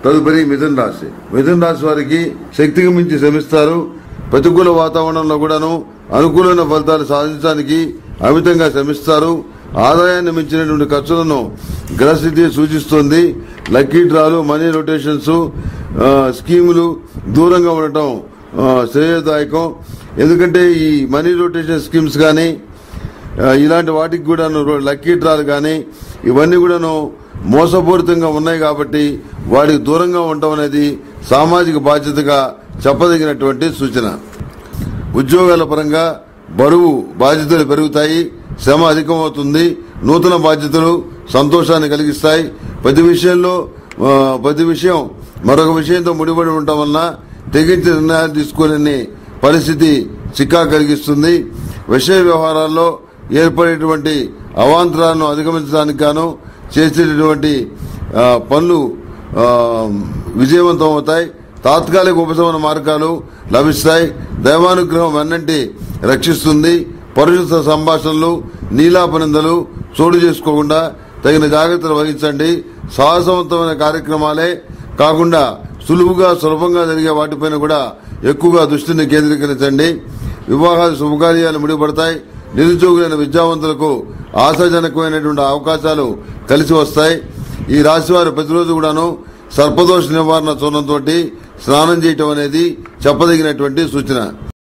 తదుపరి మిథున్ రాశి మిథున్ రాశి వారికి శక్తికి మించి శ్రమిస్తారు ప్రతికూల వాతావరణంలో కూడాను అనుకూలమైన ఫలితాలు సాధించడానికి అమితంగా శ్రమిస్తారు ఆదాయాన్ని మించినటువంటి ఖర్చులను గ్రహస్థితి సూచిస్తుంది లక్కీ డ్రాలు మనీ రొటేషన్స్ ఆ, స్కీములు దూరంగా ఉండటం ఆ, శ్రేయదాయకం ఎందుకంటే ఈ మనీ రొటేషన్ స్కీమ్స్ కానీ ఆ, ఇలాంటి వాటికి కూడాను రో- లక్కీ డ్రాలు కానీ ఇవన్నీ కూడాను మోసపూరితంగా ఉన్నాయి కాబట్టి వాటికి దూరంగా ఉండటం అనేది సామాజిక బాధ్యతగా చెప్పదగినటువంటి సూచన ఉద్యోగాల పరంగా బరువు బాధ్యతలు పెరుగుతాయి శ్రమ అధికమవుతుంది నూతన బాధ్యతలు సంతోషాన్ని కలిగిస్తాయి ప్రతి విషయంలో ఆ, ప్రతి విషయం మరొక విషయంతో ముడిపడి ఉండటం వలన తెగించి నిర్ణయాలు తీసుకోలేని పరిస్థితి చిక్కా కలిగిస్తుంది విషయ వ్యవహారాల్లో ఏర్పడేటువంటి అవాంతరాలను అధిగమించడానికి గాను చేసేటటువంటి ఆ, పనులు ఆ, విజయవంతం అవుతాయి తాత్కాలిక ఉపశమన మార్గాలు లభిస్తాయి దైవానుగ్రహం వెన్నంటి రక్షిస్తుంది పరుష సంభాషణలు నీలాపనిందలు చోటు చేసుకోకుండా తగిన జాగ్రత్తలు వహించండి సాహసవంతమైన కార్యక్రమాలే కాకుండా సులువుగా సులభంగా జరిగే వాటిపైన కూడా ఎక్కువగా దృష్టిని కేంద్రీకరించండి వివాహాలు శుభకార్యాలు ముడిపడతాయి నిరుద్యోగులైన విద్యావంతులకు ఆశాజనకమైనటువంటి అవకాశాలు కలిసి వస్తాయి ఈ రాశి వారు ప్రతిరోజు కూడాను సర్పదోష నివారణ చూడంతో స్నానం చేయటం అనేది చెప్పదగినటువంటి సూచన